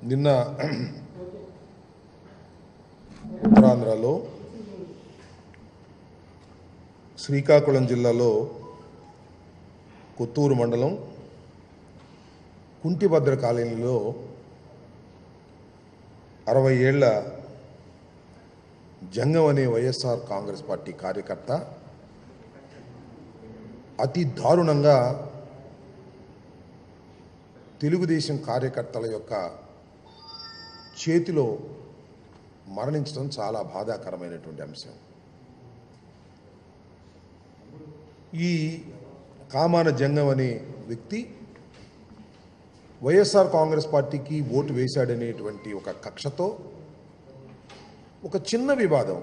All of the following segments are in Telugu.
నిన్న ఉత్తరాంధ్రలో శ్రీకాకుళం జిల్లాలో కొత్తూరు మండలం కుంటిభద్ర కాలనీలో అరవై ఏళ్ల జంగం అనే వైఎస్ఆర్ కాంగ్రెస్ పార్టీ కార్యకర్త అతి దారుణంగా తెలుగుదేశం కార్యకర్తల యొక్క చేతిలో మరణించడం చాలా బాధాకరమైనటువంటి అంశం ఈ కామాన జంగం అనే వ్యక్తి వైఎస్ఆర్ కాంగ్రెస్ పార్టీకి ఓటు వేశాడనేటువంటి ఒక కక్షతో ఒక చిన్న వివాదం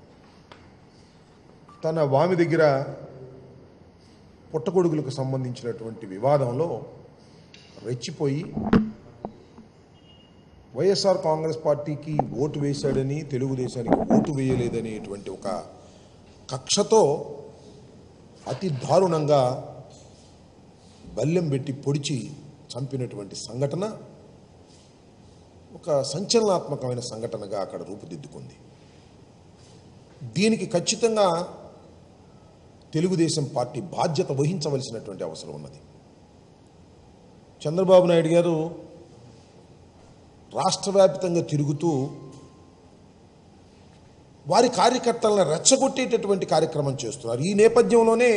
తన వామి దగ్గర పుట్టగొడుగులకు సంబంధించినటువంటి వివాదంలో రెచ్చిపోయి వైఎస్ఆర్ కాంగ్రెస్ పార్టీకి ఓటు వేశాడని తెలుగుదేశానికి ఓటు వేయలేదనేటువంటి ఒక కక్షతో అతి దారుణంగా బల్లెం పెట్టి పొడిచి చంపినటువంటి సంఘటన ఒక సంచలనాత్మకమైన సంఘటనగా అక్కడ రూపుదిద్దుకుంది దీనికి ఖచ్చితంగా తెలుగుదేశం పార్టీ బాధ్యత వహించవలసినటువంటి అవసరం ఉన్నది చంద్రబాబు నాయుడు గారు రాష్ట్ర వ్యాప్తంగా తిరుగుతూ వారి కార్యకర్తలను రెచ్చగొట్టేటటువంటి కార్యక్రమం చేస్తున్నారు ఈ నేపథ్యంలోనే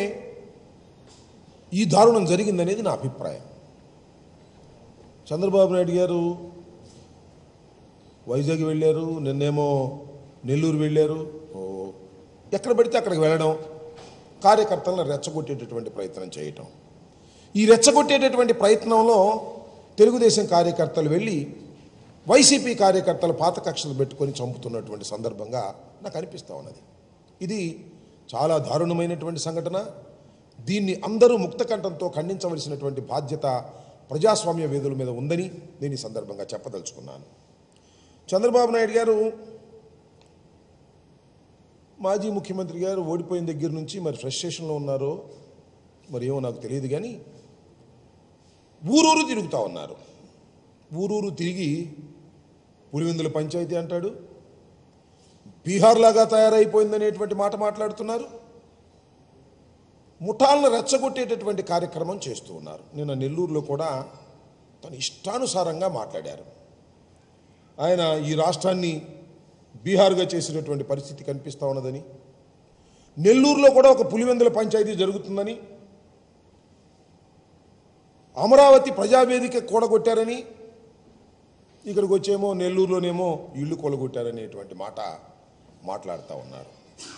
ఈ దారుణం జరిగిందనేది నా అభిప్రాయం చంద్రబాబు నాయుడు గారు వైజాగ్ వెళ్ళారు నిన్నేమో నెల్లూరు వెళ్ళారు ఓ, ఎక్కడ పడితే అక్కడికి వెళ్ళడం కార్యకర్తలను రెచ్చగొట్టేటటువంటి ప్రయత్నం చేయటం ఈ రెచ్చగొట్టేటటువంటి ప్రయత్నంలో తెలుగుదేశం కార్యకర్తలు వెళ్ళి వైసీపీ కార్యకర్తలు పాత కక్షలు పెట్టుకొని చంపుతున్నటువంటి సందర్భంగా నాకు అనిపిస్తూ ఉన్నది ఇది చాలా దారుణమైనటువంటి సంఘటన దీన్ని అందరూ ముక్తకంఠంతో ఖండించవలసినటువంటి బాధ్యత ప్రజాస్వామ్య వేదుల మీద ఉందని నేను ఈ సందర్భంగా చెప్పదలుచుకున్నాను చంద్రబాబు నాయుడు గారు మాజీ ముఖ్యమంత్రి గారు ఓడిపోయిన దగ్గర నుంచి మరి ఫ్రస్ట్రేషన్లో ఉన్నారో మరి ఏమో నాకు తెలియదు కానీ ఊరూరు తిరుగుతూ ఉన్నారు ఊరూరు తిరిగి పులివెందుల పంచాయతీ అంటాడు బీహార్ లాగా తయారైపోయిందనేటువంటి మాట మాట్లాడుతున్నారు ముఠాలను రెచ్చగొట్టేటటువంటి కార్యక్రమం చేస్తూ ఉన్నారు నిన్న నెల్లూరులో కూడా తన ఇష్టానుసారంగా మాట్లాడారు ఆయన ఈ రాష్ట్రాన్ని బీహార్గా చేసినటువంటి పరిస్థితి కనిపిస్తూ ఉన్నదని నెల్లూరులో కూడా ఒక పులివెందుల పంచాయతీ జరుగుతుందని అమరావతి ప్రజావేదిక కూడగొట్టారని ఇక్కడికి వచ్చేమో నెల్లూరులోనేమో ఇల్లు కూలగొట్టారనేటువంటి మాట మాట్లాడుతూ ఉన్నారు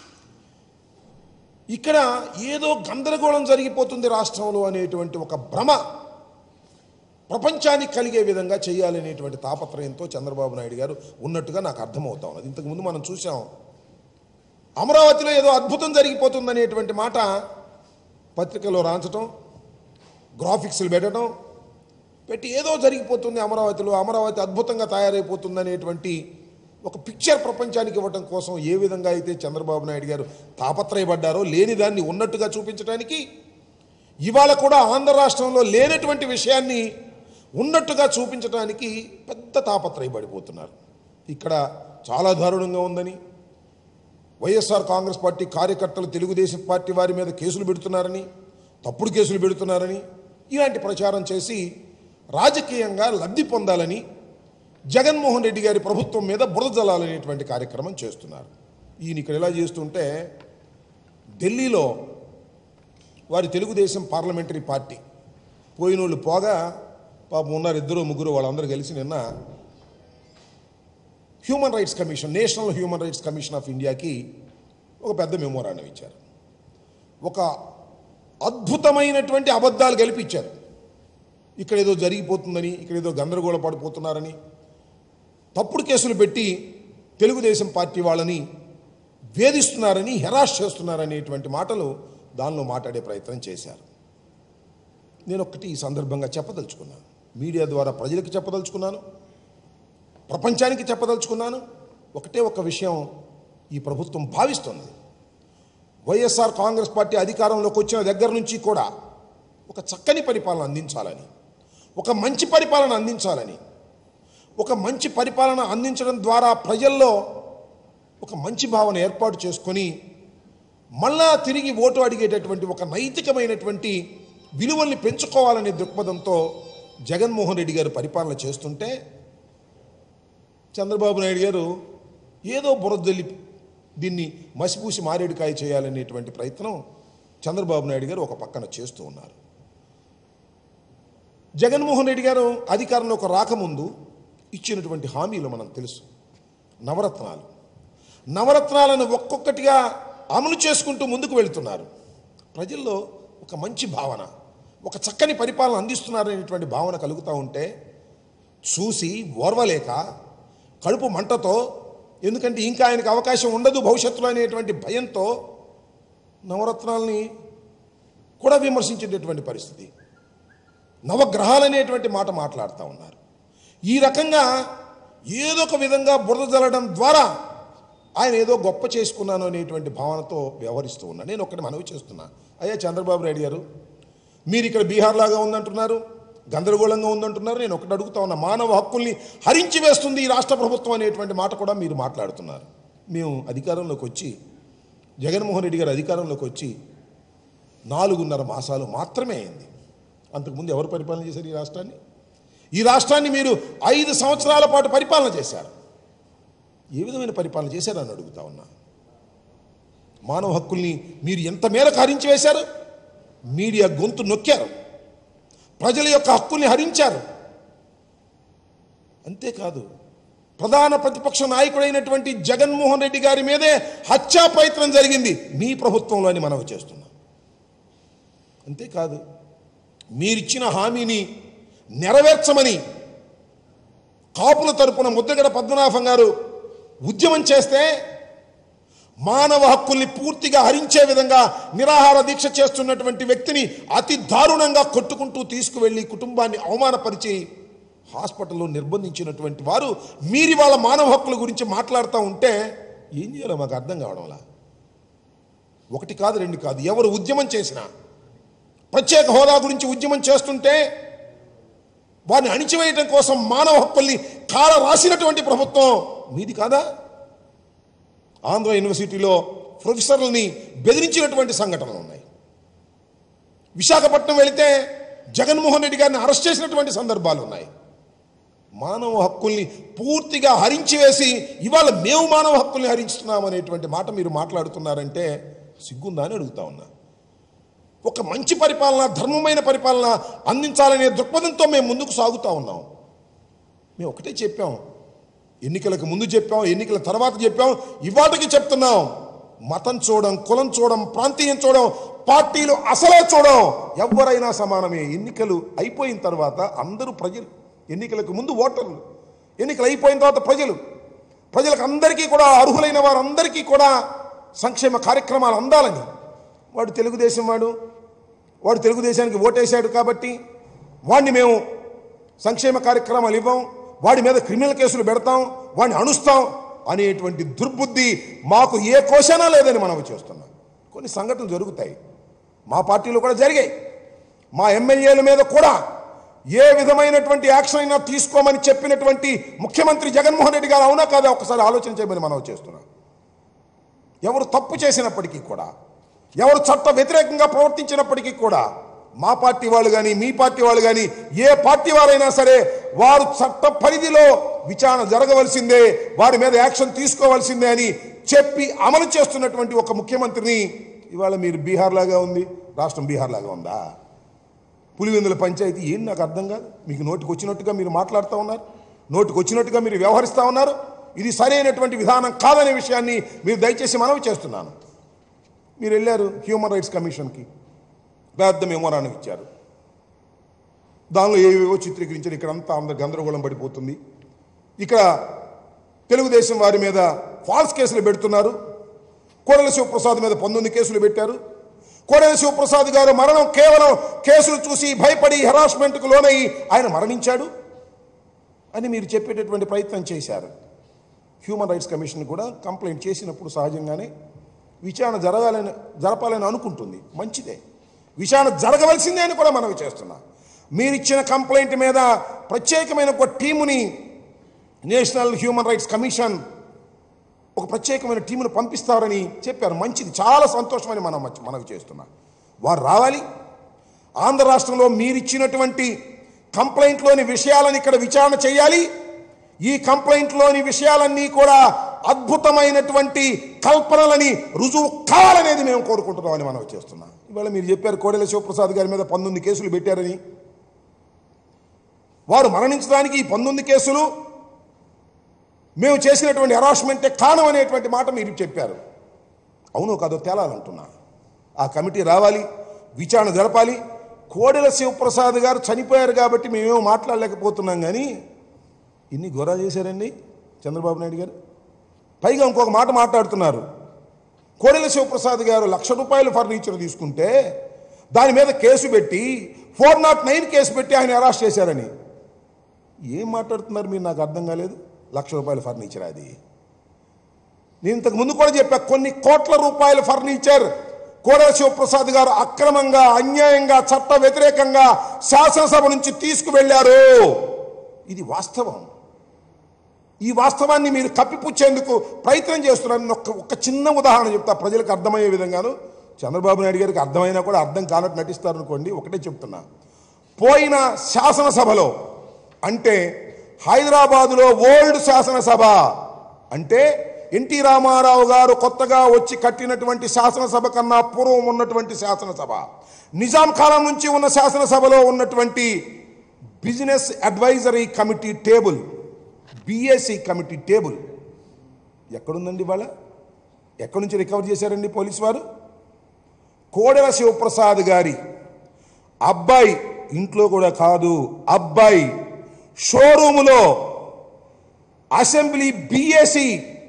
ఇక్కడ ఏదో గందరగోళం జరిగిపోతుంది రాష్ట్రంలో అనేటువంటి ఒక భ్రమ ప్రపంచానికి కలిగే విధంగా చేయాలనేటువంటి తాపత్రయంతో చంద్రబాబు నాయుడు గారు ఉన్నట్టుగా నాకు అర్థమవుతా ఉన్నది ఇంతకుముందు మనం చూసాం అమరావతిలో ఏదో అద్భుతం జరిగిపోతుందనేటువంటి మాట పత్రికలో రాంచటం గ్రాఫిక్స్లు పెట్టడం పెట్టి ఏదో జరిగిపోతుంది అమరావతిలో అమరావతి అద్భుతంగా తయారైపోతుంది అనేటువంటి ఒక పిక్చర్ ప్రపంచానికి ఇవ్వటం కోసం ఏ విధంగా అయితే చంద్రబాబు నాయుడు గారు తాపత్రయపడ్డారో లేని దాన్ని ఉన్నట్టుగా చూపించడానికి ఇవాళ కూడా ఆంధ్ర రాష్ట్రంలో లేనటువంటి విషయాన్ని ఉన్నట్టుగా చూపించడానికి పెద్ద తాపత్రయపడిపోతున్నారు ఇక్కడ చాలా దారుణంగా ఉందని వైఎస్ఆర్ కాంగ్రెస్ పార్టీ కార్యకర్తలు తెలుగుదేశం పార్టీ వారి మీద కేసులు పెడుతున్నారని తప్పుడు కేసులు పెడుతున్నారని ఇలాంటి ప్రచారం చేసి రాజకీయంగా లబ్ధి పొందాలని జగన్మోహన్ రెడ్డి గారి ప్రభుత్వం మీద బురద జల్లాలనేటువంటి కార్యక్రమం చేస్తున్నారు ఈయన ఇక్కడ ఎలా చేస్తుంటే ఢిల్లీలో వారి తెలుగుదేశం పార్లమెంటరీ పార్టీ పోయినోళ్ళు పోగా పాపం ఉన్నారు ఇద్దరు ముగ్గురు వాళ్ళందరూ కలిసి నిన్న human rights commission national human rights commission of ఇండియాకి ఒక పెద్ద మెమోరాండం ఇచ్చారు ఒక అద్భుతమైనటువంటి అబద్ధాలు గెలిపించారు ఇక్కడ ఏదో జరిగిపోతుందని ఇక్కడ ఏదో గందరగోళ పడిపోతున్నారని తప్పుడు కేసులు పెట్టి తెలుగుదేశం పార్టీ వాళ్ళని వేధిస్తున్నారని హెరాస్ చేస్తున్నారనేటువంటి మాటలు దానిలో మాట్లాడే ప్రయత్నం చేశారు నేను ఒక్కటి ఈ సందర్భంగా చెప్పదలుచుకున్నాను మీడియా ద్వారా ప్రజలకు చెప్పదలుచుకున్నాను ప్రపంచానికి చెప్పదలుచుకున్నాను ఒకటే ఒక విషయం ఈ ప్రభుత్వం భావిస్తుంది వైఎస్ఆర్ కాంగ్రెస్ పార్టీ అధికారంలోకి వచ్చిన దగ్గర నుంచి కూడా ఒక చక్కని పరిపాలన అందించాలని ఒక మంచి పరిపాలన అందించాలని ఒక మంచి పరిపాలన అందించడం ద్వారా ప్రజల్లో ఒక మంచి భావన ఏర్పాటు చేసుకొని మళ్ళా తిరిగి ఓటు అడిగేటటువంటి ఒక నైతికమైనటువంటి విలువల్ని పెంచుకోవాలనే దృక్పథంతో జగన్మోహన్ రెడ్డి గారు పరిపాలన చేస్తుంటే చంద్రబాబు నాయుడు గారు ఏదో బురదల్లి దీన్ని మసిపూసి మారేడుకాయ చేయాలనేటువంటి ప్రయత్నం చంద్రబాబు నాయుడు గారు ఒక పక్కన చేస్తూ ఉన్నారు జగన్మోహన్ రెడ్డి గారు అధికారంలోకి రాకముందు ఇచ్చినటువంటి హామీలు మనకు తెలుసు నవరత్నాలు నవరత్నాలను ఒక్కొక్కటిగా అమలు చేసుకుంటూ ముందుకు వెళుతున్నారు ప్రజల్లో ఒక మంచి భావన ఒక చక్కని పరిపాలన అందిస్తున్నారనేటువంటి భావన కలుగుతూ ఉంటే చూసి ఓర్వలేక కడుపు మంటతో ఎందుకంటే ఇంకా ఆయనకు అవకాశం ఉండదు భవిష్యత్తులో అనేటువంటి భయంతో నవరత్నాల్ని కూడా విమర్శించేటటువంటి పరిస్థితి నవగ్రహాలనేటువంటి మాట మాట్లాడుతూ ఉన్నారు ఈ రకంగా ఏదో ఒక విధంగా బురద జల్లడం ద్వారా ఆయన ఏదో గొప్ప చేసుకున్నాను అనేటువంటి భావనతో వ్యవహరిస్తూ ఉన్నా నేను ఒకటి మనవి చేస్తున్నా అయ్యా చంద్రబాబు నాయుడు గారు మీరు ఇక్కడ బీహార్ లాగా ఉందంటున్నారు గందరగోళంగా ఉందంటున్నారు నేను ఒకటి అడుగుతా ఉన్నా మానవ హక్కుల్ని హరించి వేస్తుంది ఈ రాష్ట్ర ప్రభుత్వం అనేటువంటి మాట కూడా మీరు మాట్లాడుతున్నారు మేము అధికారంలోకి వచ్చి జగన్మోహన్ రెడ్డి గారు అధికారంలోకి వచ్చి నాలుగున్నర మాసాలు మాత్రమే అయింది అంతకుముందు ఎవరు పరిపాలన చేశారు ఈ రాష్ట్రాన్ని ఈ రాష్ట్రాన్ని మీరు ఐదు సంవత్సరాల పాటు పరిపాలన చేశారు ఏ విధమైన పరిపాలన చేశారని అడుగుతా ఉన్నా మానవ హక్కుల్ని మీరు ఎంత మేరకు హరించి వేశారు మీడియా గొంతు నొక్కారు ప్రజల యొక్క హక్కుల్ని హరించారు అంతేకాదు ప్రధాన ప్రతిపక్ష నాయకుడైనటువంటి జగన్మోహన్ రెడ్డి గారి మీదే హత్యా ప్రయత్నం జరిగింది మీ ప్రభుత్వంలో అని మనవి చేస్తున్నాం అంతేకాదు మీరిచ్చిన హామీని నెరవేర్చమని కాపుల తరపున ముద్దగడ పద్మనాభం గారు ఉద్యమం చేస్తే మానవ హక్కుల్ని పూర్తిగా హరించే విధంగా నిరాహార దీక్ష చేస్తున్నటువంటి వ్యక్తిని అతి దారుణంగా కొట్టుకుంటూ తీసుకువెళ్ళి కుటుంబాన్ని అవమానపరిచి హాస్పిటల్లో నిర్బంధించినటువంటి వారు మీరి వాళ్ళ మానవ హక్కుల గురించి మాట్లాడుతూ ఉంటే ఏం చేయాలో మాకు అర్థం కావడంలా ఒకటి కాదు రెండు కాదు ఎవరు ఉద్యమం చేసినా ప్రత్యేక హోదా గురించి ఉద్యమం చేస్తుంటే వారిని అణిచివేయటం కోసం మానవ హక్కుల్ని కాల రాసినటువంటి ప్రభుత్వం మీది కాదా ఆంధ్ర యూనివర్సిటీలో ప్రొఫెసర్లని బెదిరించినటువంటి సంఘటనలు ఉన్నాయి విశాఖపట్నం వెళితే జగన్మోహన్ రెడ్డి గారిని అరెస్ట్ చేసినటువంటి సందర్భాలు ఉన్నాయి మానవ హక్కుల్ని పూర్తిగా హరించి వేసి ఇవాళ మేము మానవ హక్కుల్ని హరించుతున్నాం అనేటువంటి మాట మీరు మాట్లాడుతున్నారంటే సిగ్గుందా అని అడుగుతా ఉన్నా ఒక మంచి పరిపాలన ధర్మమైన పరిపాలన అందించాలనే దృక్పథంతో మేము ముందుకు సాగుతూ ఉన్నాం మేము ఒకటే చెప్పాం ఎన్నికలకు ముందు చెప్పాం ఎన్నికల తర్వాత చెప్పాం ఇవాటికి చెప్తున్నాం మతం చూడడం కులం చూడడం ప్రాంతీయం చూడడం పార్టీలు అసలే చూడడం ఎవరైనా సమానమే ఎన్నికలు అయిపోయిన తర్వాత అందరూ ప్రజలు ఎన్నికలకు ముందు ఓటర్లు ఎన్నికలు అయిపోయిన తర్వాత ప్రజలు ప్రజలకు అందరికీ కూడా అర్హులైన వారందరికీ కూడా సంక్షేమ కార్యక్రమాలు అందాలని వాడు తెలుగుదేశం వాడు వాడు తెలుగుదేశానికి ఓటేశాడు కాబట్టి వాడిని మేము సంక్షేమ కార్యక్రమాలు ఇవ్వం వాడి మీద క్రిమినల్ కేసులు పెడతాం వాడిని అణుస్తాం అనేటువంటి దుర్బుద్ధి మాకు ఏ కోశానా లేదని మనం చేస్తున్నాం కొన్ని సంఘటనలు జరుగుతాయి మా పార్టీలో కూడా జరిగాయి మా ఎమ్మెల్యేల మీద కూడా ఏ విధమైనటువంటి యాక్షన్ అయినా తీసుకోమని చెప్పినటువంటి ముఖ్యమంత్రి జగన్మోహన్ రెడ్డి గారు అవునా కాదా ఒకసారి ఆలోచన చేయమని మనం చేస్తున్నాం ఎవరు తప్పు చేసినప్పటికీ కూడా ఎవరు చట్ట వ్యతిరేకంగా ప్రవర్తించినప్పటికీ కూడా మా పార్టీ వాళ్ళు కానీ మీ పార్టీ వాళ్ళు కానీ ఏ పార్టీ వారైనా సరే వారు చట్ట పరిధిలో విచారణ జరగవలసిందే వారి మీద యాక్షన్ తీసుకోవాల్సిందే అని చెప్పి అమలు చేస్తున్నటువంటి ఒక ముఖ్యమంత్రిని ఇవాళ మీరు బీహార్ లాగా ఉంది రాష్ట్రం బీహార్ లాగా ఉందా పులివెందుల పంచాయతీ ఏం నాకు అర్థం కాదు మీకు నోటికి వచ్చినట్టుగా మీరు మాట్లాడుతూ ఉన్నారు నోటికి వచ్చినట్టుగా మీరు వ్యవహరిస్తూ ఉన్నారు ఇది సరైనటువంటి విధానం కాదనే విషయాన్ని మీరు దయచేసి మనవి చేస్తున్నాను మీరు వెళ్ళారు హ్యూమన్ రైట్స్ కమిషన్కి పెద్ద మెమోరాండం ఇచ్చారు దానిలో ఏవేవో చిత్రీకరించారు ఇక్కడ అంతా అందరు గందరగోళం పడిపోతుంది ఇక్కడ తెలుగుదేశం వారి మీద ఫాల్స్ కేసులు పెడుతున్నారు కోడెల శివప్రసాద్ మీద పంతొమ్మిది కేసులు పెట్టారు కోడెల శివప్రసాద్ గారు మరణం కేవలం కేసులు చూసి భయపడి హెరాస్మెంట్కు లోనై ఆయన మరణించాడు అని మీరు చెప్పేటటువంటి ప్రయత్నం చేశారు హ్యూమన్ రైట్స్ కమిషన్ కూడా కంప్లైంట్ చేసినప్పుడు సహజంగానే విచారణ జరగాలని జరపాలని అనుకుంటుంది మంచిదే విచారణ జరగవలసిందే అని కూడా మనవి చేస్తున్నా మీరు ఇచ్చిన కంప్లైంట్ మీద ప్రత్యేకమైన ఒక టీముని నేషనల్ హ్యూమన్ రైట్స్ కమిషన్ ఒక ప్రత్యేకమైన టీమును పంపిస్తారని చెప్పారు మంచిది చాలా సంతోషమని మనం మనకు చేస్తున్నాం వారు రావాలి ఆంధ్ర రాష్ట్రంలో మీరిచ్చినటువంటి కంప్లైంట్లోని విషయాలను ఇక్కడ విచారణ చేయాలి ఈ కంప్లైంట్లోని విషయాలన్నీ కూడా అద్భుతమైనటువంటి కల్పనలని రుజువు కావాలనేది మేము కోరుకుంటున్నామని మనం చేస్తున్నాం ఇవాళ మీరు చెప్పారు కోడెల శివప్రసాద్ గారి మీద పంతొమ్మిది కేసులు పెట్టారని వారు మరణించడానికి ఈ పంతొమ్మిది కేసులు మేము చేసినటువంటి హెరాస్మెంటే కారణం అనేటువంటి మాట మీరు చెప్పారు అవును కాదో తేలాలంటున్నా ఆ కమిటీ రావాలి విచారణ జరపాలి కోడెల శివప్రసాద్ గారు చనిపోయారు కాబట్టి మేమేమో మాట్లాడలేకపోతున్నాం కానీ ఇన్ని గొర్రా చేశారండి చంద్రబాబు నాయుడు గారు పైగా ఇంకొక మాట మాట్లాడుతున్నారు కోడెల శివప్రసాద్ గారు లక్ష రూపాయలు ఫర్నిచర్ తీసుకుంటే దాని మీద కేసు పెట్టి ఫోర్ నాట్ నైన్ కేసు పెట్టి ఆయన అరెస్ట్ చేశారని ఏం మాట్లాడుతున్నారు మీరు నాకు అర్థం కాలేదు లక్ష రూపాయల ఫర్నిచర్ అది నేను ఇంతకు ముందు కూడా చెప్పా కొన్ని కోట్ల రూపాయల ఫర్నిచర్ కోడెల శివప్రసాద్ గారు అక్రమంగా అన్యాయంగా చట్ట వ్యతిరేకంగా శాసనసభ నుంచి తీసుకువెళ్లారు ఇది వాస్తవం ఈ వాస్తవాన్ని మీరు కప్పిపుచ్చేందుకు ప్రయత్నం చేస్తున్నారని ఒక్క ఒక్క చిన్న ఉదాహరణ చెప్తా ప్రజలకు అర్థమయ్యే విధంగాను చంద్రబాబు నాయుడు గారికి అర్థమైనా కూడా అర్థం కానట్టు నటిస్తారనుకోండి ఒకటే చెప్తున్నా పోయిన శాసనసభలో అంటే హైదరాబాదులో ఓల్డ్ శాసనసభ అంటే ఎన్టీ రామారావు గారు కొత్తగా వచ్చి కట్టినటువంటి శాసనసభ కన్నా పూర్వం ఉన్నటువంటి శాసనసభ నిజాం కాలం నుంచి ఉన్న శాసనసభలో ఉన్నటువంటి business advisory committee table BSC committee table ఎక్కడుందండి ఇవాళ ఎక్కడి నుంచి రికవర్ చేశారండి పోలీసు వారు కోడెల శివప్రసాద్ గారి అబ్బాయి ఇంట్లో కూడా కాదు అబ్బాయి షోరూములో అసెంబ్లీ బిఎస్సి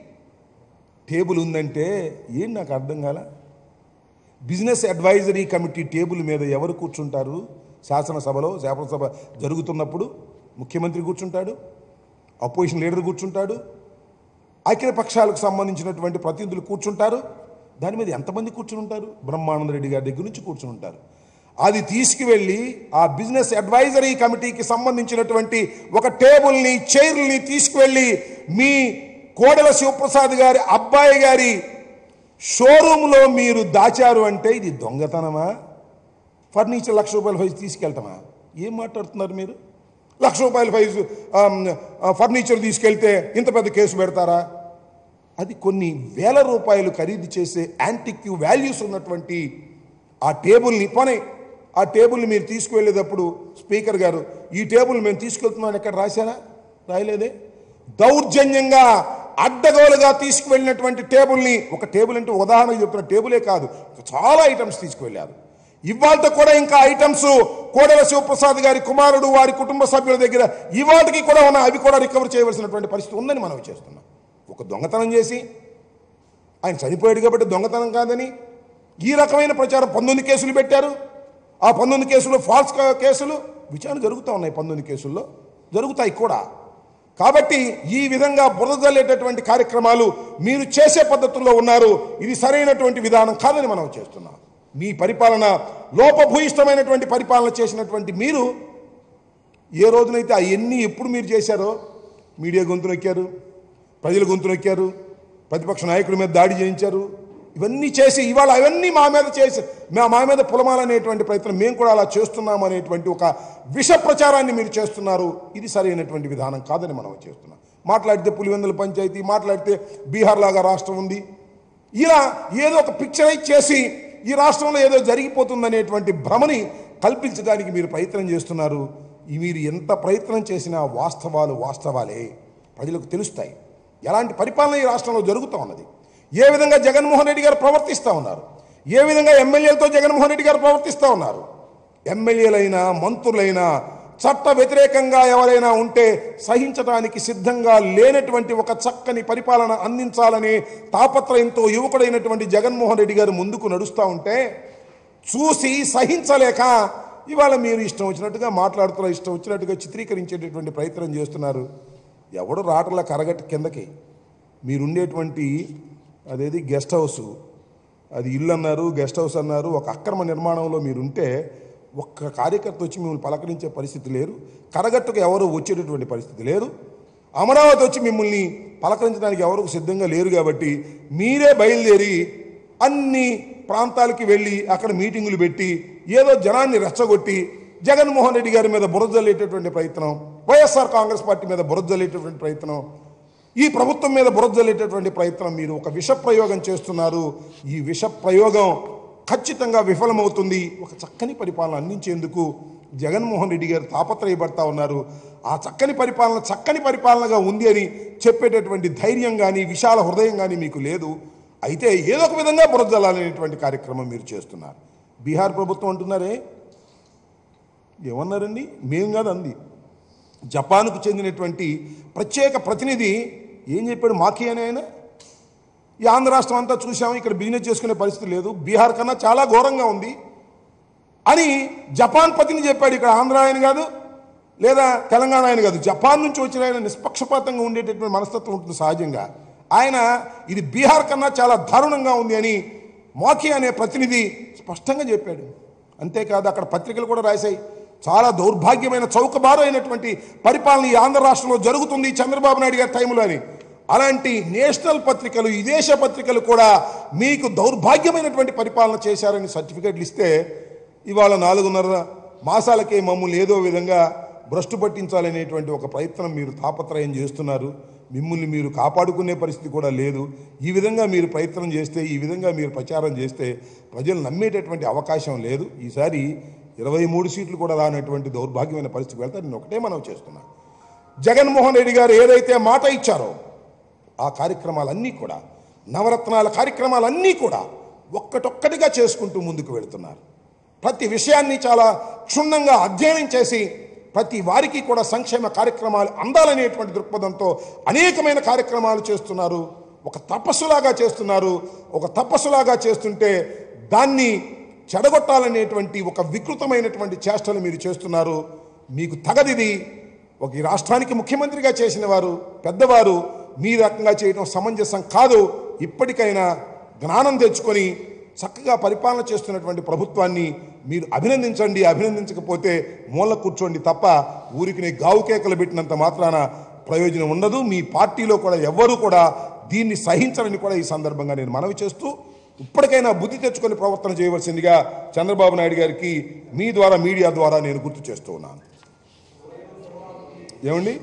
టేబుల్ ఉందంటే ఏం నాకు అర్థం కాల బిజినెస్ అడ్వైజరీ కమిటీ టేబుల్ మీద ఎవరు కూర్చుంటారు శాసనసభలో శాసనసభ జరుగుతున్నప్పుడు ముఖ్యమంత్రి కూర్చుంటాడు అపోజిషన్ లీడర్ కూర్చుంటాడు అఖిల పక్షాలకు సంబంధించినటువంటి ప్రతినిధులు కూర్చుంటారు దాని మీద ఎంతమంది కూర్చుని ఉంటారు బ్రహ్మానంద రెడ్డి గారి దగ్గర నుంచి కూర్చుని ఉంటారు అది తీసుకువెళ్ళి ఆ బిజినెస్ అడ్వైజరీ కమిటీకి సంబంధించినటువంటి ఒక టేబుల్ని చైర్ని తీసుకువెళ్ళి మీ కోడెల శివప్రసాద్ గారి అబ్బాయి గారి షోరూంలో మీరు దాచారు అంటే ఇది దొంగతనమా ఫర్నిచర్ లక్ష రూపాయల ఫైజ్ తీసుకెళ్తామా ఏం మాట్లాడుతున్నారు మీరు లక్ష రూపాయల ఫైజ్ ఆమ్, ఆ, ఫర్నిచర్ తీసుకెళ్తే ఇంత పెద్ద కేసు పెడతారా అది కొన్ని వేల రూపాయలు ఖరీదు చేసే యాంటిక్ వాల్యూస్ ఉన్నటువంటి ఆ టేబుల్ని పోనీ ఆ టేబుల్ని మీరు తీసుకువెళ్ళేటప్పుడు స్పీకర్ గారు ఈ టేబుల్ మేము తీసుకెళ్తున్నాం ఎక్కడ రాశారా రాయలేదే దౌర్జన్యంగా అడ్డగోలుగా తీసుకువెళ్ళినటువంటి టేబుల్ని ఒక టేబుల్ అంటే ఉదాహరణకు చెప్తున్న టేబులే కాదు చాలా ఐటమ్స్ తీసుకువెళ్ళారు ఇవాళ కూడా ఇంకా ఐటమ్స్ కోడెల శివప్రసాద్ గారి కుమారుడు వారి కుటుంబ సభ్యుల దగ్గర ఇవాళకి కూడా ఉన్న అవి కూడా రికవర్ చేయవలసినటువంటి పరిస్థితి ఉందని మనం చేస్తున్నాం ఒక దొంగతనం చేసి ఆయన చనిపోయాడు కాబట్టి దొంగతనం కాదని ఈ రకమైన ప్రచారం పంతొమ్మిది కేసులు పెట్టారు ఆ పంతొమ్మిది కేసులు ఫాల్స్ కా- కేసులు విచారణ జరుగుతూ ఉన్నాయి పంతొమ్మిది కేసుల్లో జరుగుతాయి కూడా కాబట్టి ఈ విధంగా బురద జల్లేటటువంటి కార్యక్రమాలు మీరు చేసే పద్ధతుల్లో ఉన్నారు ఇది సరైనటువంటి విధానం కాదని మనం చేస్తున్నాం మీ పరిపాలన లోపభూయిష్టమైనటువంటి పరిపాలన చేసినటువంటి మీరు ఏ రోజునైతే అవన్నీ ఎప్పుడు మీరు చేశారో మీడియా గొంతు నొక్కారు ప్రజల గొంతు నొక్కారు ప్రతిపక్ష నాయకుడి మీద దాడి చేయించారు ఇవన్నీ చేసి ఇవాళ అవన్నీ మా మీద చేసి మా మా మీద పులమాలనేటువంటి ప్రయత్నం మేము కూడా అలా చేస్తున్నాం అనేటువంటి ఒక విష ప్రచారాన్ని మీరు చేస్తున్నారు ఇది సరైనటువంటి విధానం కాదని మనం చేస్తున్నాం మాట్లాడితే పులివెందుల పంచాయతీ మాట్లాడితే బీహార్ లాగా రాష్ట్రం ఉంది ఇలా ఏదో ఒక పిక్చరైజ్ చేసి ఈ రాష్ట్రంలో ఏదో జరిగిపోతుందనేటువంటి భ్రమని కల్పించడానికి మీరు ప్రయత్నం చేస్తున్నారు ఈ మీరు ఎంత ప్రయత్నం చేసినా వాస్తవాలు వాస్తవాలే ప్రజలకు తెలుస్తాయి ఎలాంటి పరిపాలన ఈ రాష్ట్రంలో జరుగుతూ ఉన్నది ఏ విధంగా జగన్మోహన్ రెడ్డి గారు ప్రవర్తిస్తూ ఉన్నారు ఏ విధంగా ఎమ్మెల్యేలతో జగన్మోహన్ రెడ్డి గారు ప్రవర్తిస్తూ ఉన్నారు ఎమ్మెల్యేలైనా మంత్రులైనా చట్ట వ్యతిరేకంగా ఎవరైనా ఉంటే సహించడానికి సిద్ధంగా లేనటువంటి ఒక చక్కని పరిపాలన అందించాలనే తాపత్రయంతో యువకుడైనటువంటి జగన్మోహన్ రెడ్డి గారు ముందుకు నడుస్తూ ఉంటే చూసి సహించలేక ఇవాళ మీరు ఇష్టం వచ్చినట్టుగా మాట్లాడుతున్నారు ఇష్టం వచ్చినట్టుగా చిత్రీకరించేటటువంటి ప్రయత్నం చేస్తున్నారు ఎవడు రాటలా కరగట్టు కిందకి మీరుండేటువంటి అదేది గెస్ట్ హౌస్ అది ఇల్లు అన్నారు గెస్ట్ హౌస్ అన్నారు ఒక అక్రమ నిర్మాణంలో మీరుంటే ఒక్క కార్యకర్త వచ్చి మిమ్మల్ని పలకరించే పరిస్థితి లేరు కరగట్టుకు ఎవరు వచ్చేటటువంటి పరిస్థితి లేదు అమరావతి వచ్చి మిమ్మల్ని పలకరించడానికి ఎవరికి సిద్ధంగా లేరు కాబట్టి మీరే బయలుదేరి అన్ని ప్రాంతాలకి వెళ్ళి అక్కడ మీటింగులు పెట్టి ఏదో జనాన్ని రెచ్చగొట్టి జగన్మోహన్ రెడ్డి గారి మీద బురద జల్లేటటువంటి ప్రయత్నం వైఎస్ఆర్ కాంగ్రెస్ పార్టీ మీద బురద జల్లేటటువంటి ప్రయత్నం ఈ ప్రభుత్వం మీద బురద జల్లేటటువంటి ప్రయత్నం మీరు ఒక విష ప్రయోగం చేస్తున్నారు ఈ విష ప్రయోగం ఖచ్చితంగా విఫలమవుతుంది ఒక చక్కని పరిపాలన అందించేందుకు జగన్మోహన్ రెడ్డి గారు తాపత్రయపడతా ఉన్నారు ఆ చక్కని పరిపాలన చక్కని పరిపాలనగా ఉంది అని చెప్పేటటువంటి ధైర్యం కానీ విశాల హృదయం కానీ మీకు లేదు అయితే ఏదో ఒక విధంగా బురద జల్లాలనేటువంటి కార్యక్రమం మీరు చేస్తున్నారు బీహార్ ప్రభుత్వం అంటున్నారే ఏమన్నారండి మేం కాదు అంది జపాన్కు చెందినటువంటి ప్రత్యేక ప్రతినిధి ఏం చెప్పాడు మాకి అని ఆయన ఈ ఆంధ్ర రాష్ట్రం అంతా చూసాము ఇక్కడ బిజినెస్ చేసుకునే పరిస్థితి లేదు బీహార్ కన్నా చాలా ఘోరంగా ఉంది అని జపాన్ పతిని చెప్పాడు ఇక్కడ ఆంధ్ర ఆయన కాదు లేదా తెలంగాణ ఆయన కాదు జపాన్ నుంచి వచ్చిన ఆయన నిష్పక్షపాతంగా ఉండేటటువంటి మనస్తత్వం ఉంటుంది సహజంగా ఆయన ఇది బీహార్ కన్నా చాలా దారుణంగా ఉంది అని మాకి అనే ప్రతినిధి స్పష్టంగా చెప్పాడు అంతేకాదు అక్కడ పత్రికలు కూడా రాశాయి చాలా దౌర్భాగ్యమైన చౌకబారు అయినటువంటి పరిపాలన ఈ ఆంధ్ర రాష్ట్రంలో జరుగుతుంది చంద్రబాబు నాయుడు గారి టైంలో అని అలాంటి నేషనల్ పత్రికలు విదేశ పత్రికలు కూడా మీకు దౌర్భాగ్యమైనటువంటి పరిపాలన చేశారని సర్టిఫికెట్లు ఇస్తే ఇవాళ నాలుగున్నర మాసాలకే మమ్మల్ని ఏదో విధంగా భ్రష్టు పట్టించాలనేటువంటి ఒక ప్రయత్నం మీరు తాపత్రయం చేస్తున్నారు మిమ్మల్ని మీరు కాపాడుకునే పరిస్థితి కూడా లేదు ఈ విధంగా మీరు ప్రయత్నం చేస్తే ఈ విధంగా మీరు ప్రచారం చేస్తే ప్రజలు నమ్మేటటువంటి అవకాశం లేదు ఈసారి ఇరవై మూడు సీట్లు కూడా రానటువంటి దౌర్భాగ్యమైన పరిస్థితికి వెళ్తే నేను ఒకటే మనం చేస్తున్నా జగన్మోహన్ రెడ్డి గారు ఏదైతే మాట ఇచ్చారో ఆ కార్యక్రమాలన్నీ కూడా నవరత్నాల కార్యక్రమాలన్నీ కూడా ఒక్కటొక్కటిగా చేసుకుంటూ ముందుకు వెళుతున్నారు ప్రతి విషయాన్ని చాలా క్షుణ్ణంగా అధ్యయనం చేసి ప్రతి వారికి కూడా సంక్షేమ కార్యక్రమాలు అందాలనేటువంటి దృక్పథంతో అనేకమైన కార్యక్రమాలు చేస్తున్నారు ఒక తపస్సులాగా చేస్తున్నారు ఒక తపస్సులాగా చేస్తుంటే దాన్ని చెడగొట్టాలనేటువంటి ఒక వికృతమైనటువంటి చేష్టలు మీరు చేస్తున్నారు మీకు తగదిది ఒక ఈ రాష్ట్రానికి ముఖ్యమంత్రిగా చేసిన వారు పెద్దవారు మీ రకంగా చేయడం సమంజసం కాదు ఇప్పటికైనా జ్ఞానం తెచ్చుకొని చక్కగా పరిపాలన చేస్తున్నటువంటి ప్రభుత్వాన్ని మీరు అభినందించండి అభినందించకపోతే మూల కూర్చోండి తప్ప ఊరికి నీ గావు కేకలు పెట్టినంత మాత్రాన ప్రయోజనం ఉండదు మీ పార్టీలో కూడా ఎవ్వరూ కూడా దీన్ని సహించరని కూడా ఈ సందర్భంగా నేను మనవి చేస్తూ ఇప్పటికైనా బుద్ధి తెచ్చుకొని ప్రవర్తన చేయవలసిందిగా చంద్రబాబు నాయుడు గారికి మీ ద్వారా మీడియా ద్వారా నేను గుర్తు చేస్తూ ఉన్నాను ఏమండి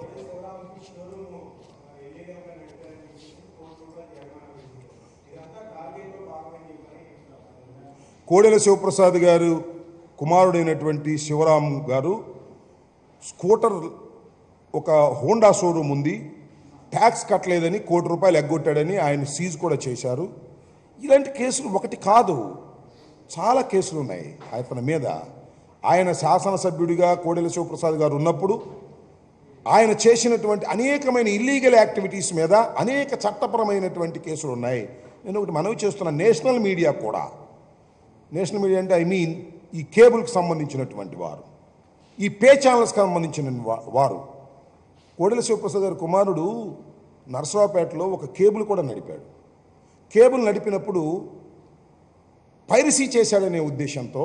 కోడెల శివప్రసాద్ గారు కుమారుడైనటువంటి శివరాం గారు స్కూటర్ ఒక హోండా షోరూమ్ ఉంది ట్యాక్స్ కట్టలేదని కోటి రూపాయలు ఎగ్గొట్టాడని ఆయన సీజ్ కూడా చేశారు ఇలాంటి కేసులు ఒకటి కాదు చాలా కేసులు ఉన్నాయి అతని మీద ఆయన శాసనసభ్యుడిగా కోడెల శివప్రసాద్ గారు ఉన్నప్పుడు ఆయన చేసినటువంటి అనేకమైన ఇల్లీగల్ యాక్టివిటీస్ మీద అనేక చట్టపరమైనటువంటి కేసులు ఉన్నాయి నేను ఒకటి మనవి చేస్తున్న నేషనల్ మీడియా కూడా నేషనల్ మీడియా అంటే ఐ మీన్ ఈ కేబుల్కి సంబంధించినటువంటి వారు ఈ పే ఛానల్స్కి సంబంధించిన వా- వారు కోడెల శివప్రసాద్ గారి కుమారుడు నరసరావుపేటలో ఒక కేబుల్ కూడా నడిపాడు కేబుల్ నడిపినప్పుడు పైరసీ చేశాడనే ఉద్దేశంతో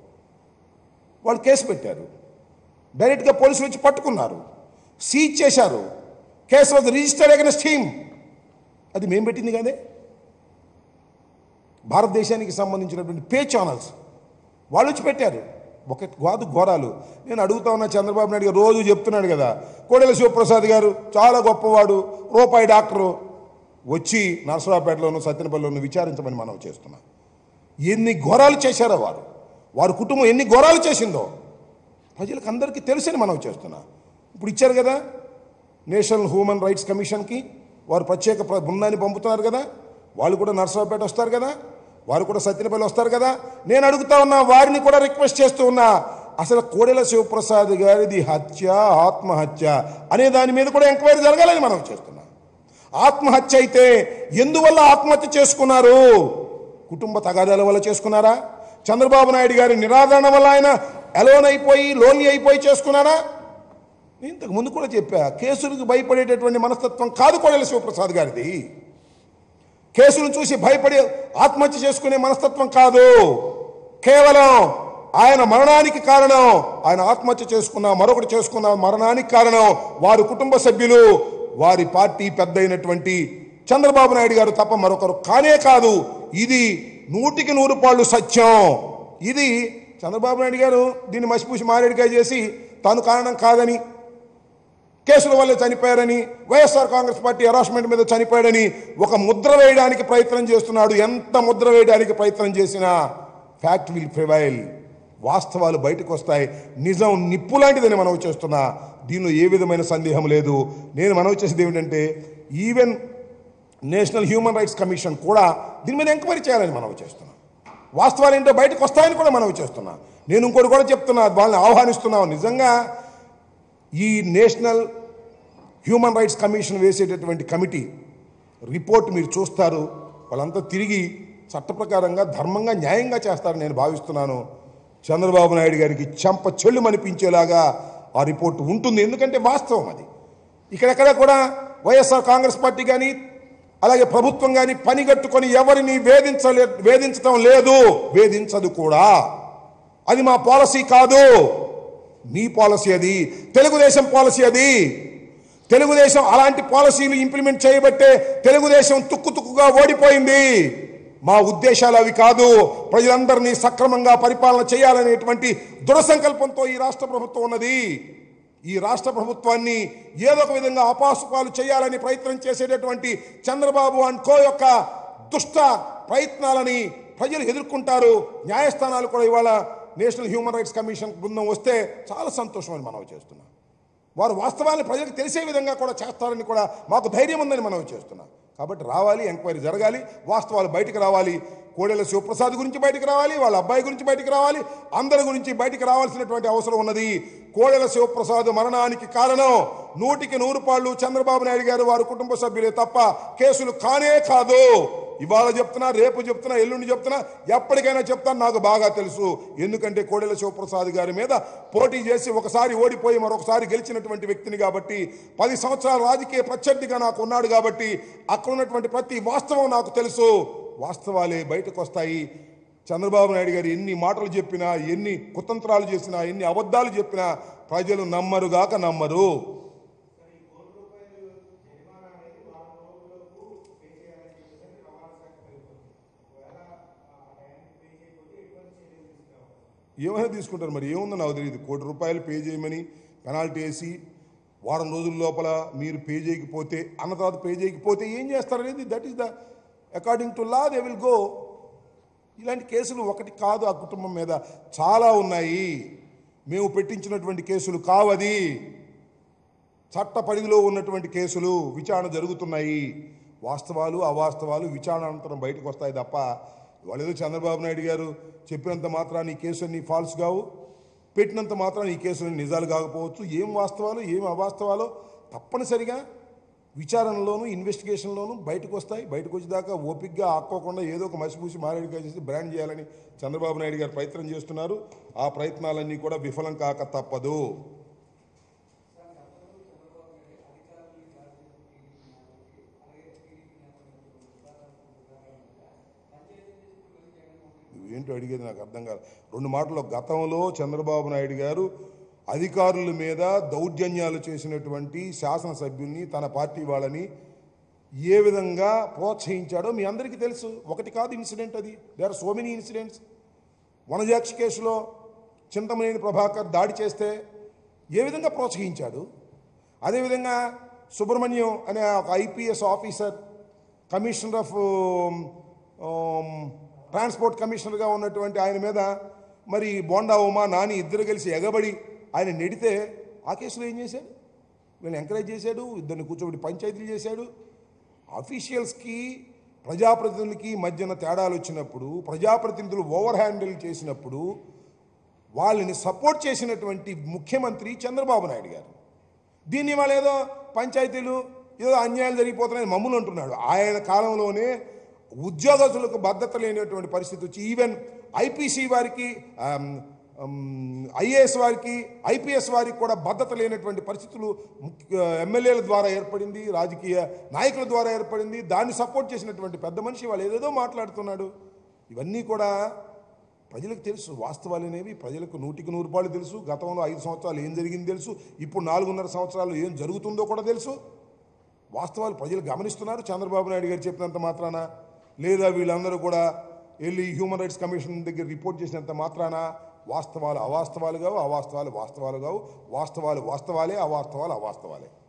వాళ్ళు కేసు పెట్టారు డైరెక్ట్గా పోలీసులు వచ్చి పట్టుకున్నారు సీజ్ చేశారు case was registered against him అది మేము పెట్టింది కదే భారతదేశానికి సంబంధించినటువంటి పే ఛానల్స్ వాళ్ళు వచ్చి పెట్టారు ఒక కాదు ఘోరాలు నేను అడుగుతా ఉన్నా చంద్రబాబు నాయుడు గారు రోజు చెప్తున్నాడు కదా కోడెల శివప్రసాద్ గారు చాలా గొప్పవాడు రూపాయి డాక్టరు వచ్చి నరసరావుపేటలోను సత్యనపల్లిలోను విచారించమని మనం చేస్తున్నాం ఎన్ని ఘోరాలు చేశారో వారు వారి కుటుంబం ఎన్ని ఘోరాలు చేసిందో ప్రజలకు అందరికీ తెలుసని మనం చేస్తున్నా ఇప్పుడు ఇచ్చారు కదా నేషనల్ హ్యూమన్ రైట్స్ కమిషన్కి వారు ప్రత్యేక ప్ర- బృందాన్ని పంపుతున్నారు కదా వాళ్ళు కూడా నర్సరావుపేట వస్తారు కదా వారు కూడా సత్యనపల్లి వస్తారు కదా నేను అడుగుతా ఉన్నా వారిని కూడా రిక్వెస్ట్ చేస్తూ ఉన్నా అసలు కోడెల శివప్రసాద్ గారిది హత్య ఆత్మహత్య అనే దాని మీద కూడా ఎంక్వైరీ జరగాలని మనం చేస్తున్నాం ఆత్మహత్య అయితే ఎందువల్ల ఆత్మహత్య చేసుకున్నారు కుటుంబ తగాదాల వల్ల చేసుకున్నారా చంద్రబాబు నాయుడు గారి నిరాదరణ వల్ల ఆయన అలోన్ అయిపోయి లోన్లీ అయిపోయి చేసుకున్నారా నేను ఇంతకు ముందు కూడా చెప్పా కేసులకు భయపడేటటువంటి మనస్తత్వం కాదు కోడెల శివప్రసాద్ గారిది కేసులను చూసి భయపడి ఆత్మహత్య చేసుకునే మనస్తత్వం కాదు కేవలం ఆయన మరణానికి కారణం ఆయన ఆత్మహత్య చేసుకున్న మరొకటి చేసుకున్న మరణానికి కారణం వారి కుటుంబ సభ్యులు వారి పార్టీ పెద్ద అయినటువంటి చంద్రబాబు నాయుడు గారు తప్ప మరొకరు కానే కాదు ఇది నూటికి నూరు పాళ్ళు సత్యం ఇది చంద్రబాబు నాయుడు గారు దీన్ని మసిపూసి మారేడికాయ చేసి తాను కారణం కాదని కేసుల వల్లే చనిపోయారని వైఎస్ఆర్ కాంగ్రెస్ పార్టీ హెరాస్మెంట్ మీద చనిపోయాడని ఒక ముద్ర వేయడానికి ప్రయత్నం చేస్తున్నాడు ఎంత ముద్ర వేయడానికి ప్రయత్నం చేసినా ఫ్యాక్ట్ విల్ ప్రివైల్ వాస్తవాలు బయటకు వస్తాయి నిజం నిప్పు లాంటిదని మనవి చేస్తున్నా దీనిలో ఏ విధమైన సందేహం లేదు నేను మనవి చేసేది ఏమిటంటే even national human rights commission కూడా దీని మీద ఎంక్వైరీ చేయాలని మనవి చేస్తున్నాం వాస్తవాలు ఏంటో బయటకు వస్తాయని కూడా మనవి చేస్తున్నా నేను ఇంకోటి కూడా చెప్తున్నా వాళ్ళని ఆహ్వానిస్తున్నాం నిజంగా ఈ నేషనల్ హ్యూమన్ రైట్స్ కమిషన్ వేసేటటువంటి కమిటీ రిపోర్ట్ మీరు చూస్తారు వాళ్ళంతా తిరిగి చట్ట ప్రకారంగా ధర్మంగా న్యాయంగా చేస్తారని నేను భావిస్తున్నాను చంద్రబాబు నాయుడు గారికి చెంప చెల్లు అనిపించేలాగా ఆ రిపోర్ట్ ఉంటుంది ఎందుకంటే వాస్తవం అది ఇక్కడెక్కడ కూడా వైఎస్ఆర్ కాంగ్రెస్ పార్టీ కానీ అలాగే ప్రభుత్వం కానీ పనిగట్టుకొని ఎవరిని వేధించలే వేధించడం లేదు వేధించదు కూడా అది మా పాలసీ కాదు మీ పాలసీ అది తెలుగుదేశం పాలసీ అది తెలుగుదేశం అలాంటి పాలసీలు ఇంప్లిమెంట్ చేయబట్టే తెలుగుదేశం తుక్కు తుక్కుగా ఓడిపోయింది మా ఉద్దేశాలు అవి కాదు ప్రజలందరినీ సక్రమంగా పరిపాలన చేయాలనేటువంటి దృఢ సంకల్పంతో ఈ రాష్ట్ర ప్రభుత్వం ఉన్నది ఈ రాష్ట్ర ప్రభుత్వాన్ని ఏదో ఒక విధంగా అపాసుపాలు చేయాలని ప్రయత్నం చేసేటటువంటి చంద్రబాబు అండ్ కో యొక్క దుష్ట ప్రయత్నాలని ప్రజలు ఎదుర్కొంటారు న్యాయస్థానాలు కూడా ఇవాళ నేషనల్ హ్యూమన్ రైట్స్ కమిషన్ బృందం వస్తే చాలా సంతోషం అని మనవి చేస్తున్నాం వారు వాస్తవాన్ని ప్రజలకు తెలిసే విధంగా కూడా చేస్తారని కూడా మాకు ధైర్యం ఉందని మనవి చేస్తున్నాం కాబట్టి రావాలి ఎంక్వైరీ జరగాలి వాస్తవాలు బయటకు రావాలి కోడెల శివప్రసాద్ గురించి బయటకు రావాలి వాళ్ళ అబ్బాయి గురించి బయటకు రావాలి అందరి గురించి బయటకు రావాల్సినటువంటి అవసరం ఉన్నది కోడెల శివప్రసాద్ మరణానికి కారణం నూటికి నూరు పాళ్ళు చంద్రబాబు నాయుడు గారు వారి కుటుంబ సభ్యులే తప్ప కేసులు కానే కాదు ఇవాళ చెప్తున్నా రేపు చెప్తున్నా ఎల్లుండి చెప్తున్నా ఎప్పటికైనా చెప్తాను నాకు బాగా తెలుసు ఎందుకంటే కోడెల శివప్రసాద్ గారి మీద పోటీ చేసి ఒకసారి ఓడిపోయి మరొకసారి గెలిచినటువంటి వ్యక్తిని కాబట్టి పది సంవత్సరాల రాజకీయ ప్రత్యర్థిగా నాకు ఉన్నాడు కాబట్టి అక్కడ ఉన్నటువంటి ప్రతి వాస్తవం నాకు తెలుసు వాస్తవాలే బయటకు వస్తాయి చంద్రబాబు నాయుడు గారు ఎన్ని మాటలు చెప్పినా ఎన్ని కుతంత్రాలు చేసినా ఎన్ని అబద్ధాలు చెప్పినా ప్రజలు నమ్మరుగాక నమ్మరు ఏమైనా తీసుకుంటారు మరి ఏముందో నాకు తెలియదు కోటి రూపాయలు పే చేయమని పెనాల్టీ వేసి వారం రోజుల లోపల మీరు పే చేయకపోతే అన్న తర్వాత పే చేయకపోతే ఏం చేస్తారనేది that is the according to law they will go ఇలాంటి కేసులు ఒకటి కాదు ఆ కుటుంబం మీద చాలా ఉన్నాయి మేము పెట్టించినటువంటి కేసులు కావది చట్ట పరిధిలో ఉన్నటువంటి కేసులు విచారణ జరుగుతున్నాయి వాస్తవాలు అవాస్తవాలు విచారణ అనంతరం బయటకు వస్తాయి తప్ప వాళ్ళు ఏదో చంద్రబాబు నాయుడు గారు చెప్పినంత మాత్రాన్ని ఈ కేసులన్నీ ఫాల్స్ కావు పెట్టినంత మాత్రాన్ని ఈ కేసులన్నీ నిజాలు కాకపోవచ్చు ఏం వాస్తవాలు ఏం అవాస్తవాలో తప్పనిసరిగా విచారణలోను ఇన్వెస్టిగేషన్లోను బయటకు వస్తాయి బయటకు వచ్చేదాకా ఓపిక్గా ఆక్కోకుండా ఏదో ఒక మసిపూసి మారేడుగా చేసి బ్రాండ్ చేయాలని చంద్రబాబు నాయుడు గారు ప్రయత్నం చేస్తున్నారు ఆ ప్రయత్నాలన్నీ కూడా విఫలం కాక తప్పదు ఏంటో అడిగేది నాకు అర్థం కాదు రెండు మాటలు గతంలో చంద్రబాబు నాయుడు గారు అధికారుల మీద దౌర్జన్యాలు చేసినటువంటి శాసనసభ్యుల్ని తన పార్టీ వాళ్ళని ఏ విధంగా ప్రోత్సహించాడో మీ అందరికీ తెలుసు ఒకటి కాదు ఇన్సిడెంట్ అది there are so many incidents Vanajaksha కేసులో చింతమనేని ప్రభాకర్ దాడి చేస్తే ఏ విధంగా ప్రోత్సహించాడు అదేవిధంగా సుబ్రహ్మణ్యం అనే ఒక IPS officer commissioner of transport కమిషనర్గా ఉన్నటువంటి ఆయన మీద మరి బోండా ఉమా నాని ఇద్దరు కలిసి ఎగబడి ఆయన నెడితే ఆ కేసులో ఏం చేశాడు వీళ్ళని ఎంకరేజ్ చేశాడు ఇద్దరిని కూర్చోబెట్టి పంచాయతీలు చేశాడు అఫీషియల్స్కి ప్రజాప్రతినిధులకి మధ్యన తేడాలు వచ్చినప్పుడు ప్రజాప్రతినిధులు ఓవర్ హ్యాండిల్ చేసినప్పుడు వాళ్ళని సపోర్ట్ చేసినటువంటి ముఖ్యమంత్రి చంద్రబాబు నాయుడు గారు దీన్ని వాళ్ళు ఏదో పంచాయతీలు ఏదో అన్యాయాలు జరిగిపోతున్నాయని మమ్మల్ని అంటున్నాడు ఆయన కాలంలోనే ఉద్యోగస్తులకు భద్రత లేనటువంటి పరిస్థితి వచ్చి ఈవెన్ ఐపీసీ వారికి ఐఏఎస్ వారికి ఐపీఎస్ వారికి కూడా భద్రత లేనటువంటి పరిస్థితులు ముఖ్య- ఎమ్మెల్యేల ద్వారా ఏర్పడింది రాజకీయ నాయకుల ద్వారా ఏర్పడింది దాన్ని సపోర్ట్ చేసినటువంటి పెద్ద మనిషి వాళ్ళు ఏదేదో మాట్లాడుతున్నాడు ఇవన్నీ కూడా ప్రజలకు తెలుసు వాస్తవాలు అనేవి ప్రజలకు నూటికి నూరు రూపాయలు తెలుసు గతంలో ఐదు సంవత్సరాలు ఏం జరిగింది తెలుసు ఇప్పుడు నాలుగున్నర సంవత్సరాలు ఏం జరుగుతుందో కూడా తెలుసు వాస్తవాలు ప్రజలు గమనిస్తున్నారు చంద్రబాబు నాయుడు గారు చెప్పినంత మాత్రాన లేదా వీళ్ళందరూ కూడా వెళ్ళి హ్యూమన్ రైట్స్ కమిషన్ దగ్గర రిపోర్ట్ చేసినంత మాత్రాన వాస్తవాలు అవాస్తవాలు కావు అవాస్తవాలు వాస్తవాలు కావు వాస్తవాలు వాస్తవాలే అవాస్తవాలు అవాస్తవాలే